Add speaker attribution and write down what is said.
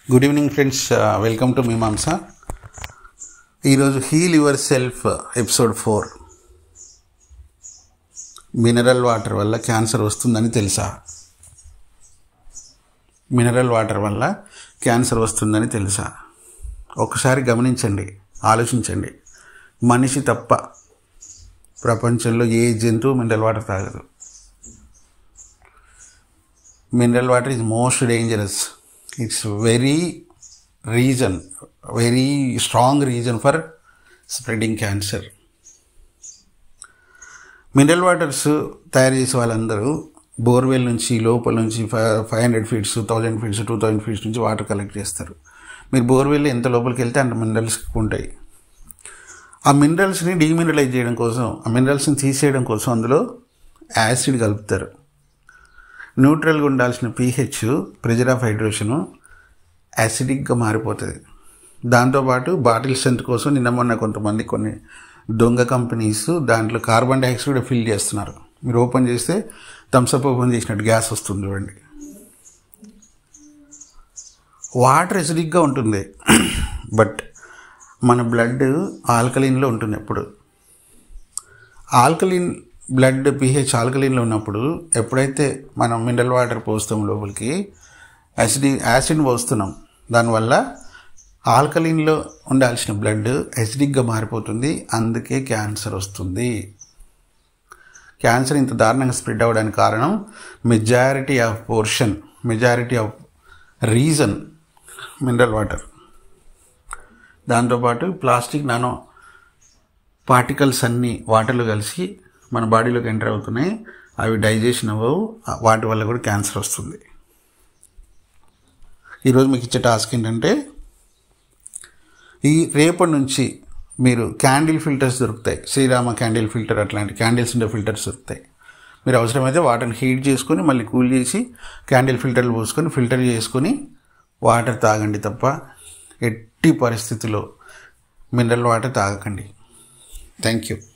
Speaker 1: good evening friends welcome to Mimamsa ఈరోజు heal yourself episode four mineral water వల్ల cancer వస్తుందని తెలుసా mineral water వల్ల క్యాన్సర్ వస్తుందని తెలుసా ఒకసారి గమనించండి ఆలోచించండి మనిషి తప్ప ప్రపంచంలో ఏ జంతువు మినరల్ వాటర్ తాగదు mineral water is most dangerous it's very reason very strong reason for spreading cancer mineral waters తయారు చేసే వాళ్ళందరూ బోర్వెల్ నుంచి లోపల నుంచి five hundred feets thousand feets two thousand feets నుంచి వాటర్ కలెక్ట్ చేస్తారు మీరు బోర్వెల్ ఎంత లోపలికి వెళ్తే అంత మినరల్స్ ఉంటాయి ఆ మినరల్స్ని డీమినరలైజ్ చేయడం కోసం ఆ మినరల్స్ని తీసేయడం కోసం అందులో యాసిడ్ కలుపుతారు న్యూట్రల్గా ఉండాల్సిన పీహెచ్ ప్రెజర్ ఆఫ్ హైడ్రేషను యాసిడిక్గా మారిపోతుంది దాంతోపాటు బాటిల్ స్ట్రెంత్ కోసం నిన్న మొన్న కొంతమంది కొన్ని దొంగ కంపెనీస్ దాంట్లో కార్బన్ డైఆక్సైడ్ కూడా ఫిల్ చేస్తున్నారు మీరు ఓపెన్ చేస్తే థమ్స్అప్ ఓపెన్ చేసినట్టు గ్యాస్ వస్తుంది చూడండి వాటర్ ఎసిడిక్గా ఉంటుంది బట్ మన బ్లడ్ ఆల్కలీన్లో ఉంటుంది ఎప్పుడు ఆల్కలీన్ బ్లడ్ పీహెచ్ ఆల్కలీన్లో ఉన్నప్పుడు ఎప్పుడైతే మనం మినరల్ వాటర్ పోస్తాం లోపలికి యాసిడ్ యాసిడ్ పోస్తున్నాం దానివల్ల ఆల్కలీన్లో ఉండాల్సిన బ్లడ్ యాసిడిక్గా మారిపోతుంది అందుకే క్యాన్సర్ వస్తుంది క్యాన్సర్ ఇంత దారుణంగా స్ప్రెడ్ అవ్వడానికి కారణం majority of portion majority of reason mineral water దాంతోపాటు ప్లాస్టిక్ నానో పార్టికల్స్ అన్నీ వాటర్లో కలిసి మన బాడీలోకి ఎంటర్ అవుతున్నాయి అవి డైజెషన్ అవ్వవు వాటి వల్ల కూడా క్యాన్సర్ వస్తుంది ఈరోజు మీకు ఇచ్చే టాస్క్ ఏంటంటే ఈ రేపటి నుంచి మీరు క్యాండిల్ ఫిల్టర్స్ దొరుకుతాయి శ్రీరామ క్యాండిల్ ఫిల్టర్ అట్లాంటి క్యాండిల్స్ ఉండే ఫిల్టర్స్ దొరుకుతాయి మీరు అవసరమైతే వాటర్ని హీట్ చేసుకొని మళ్ళీ కూల్ చేసి క్యాండిల్ ఫిల్టర్లు పోసుకొని ఫిల్టర్ చేసుకొని వాటర్ తాగండి తప్ప ఎట్టి పరిస్థితిలో మినరల్ వాటర్ తాగకండి థ్యాంక్ యూ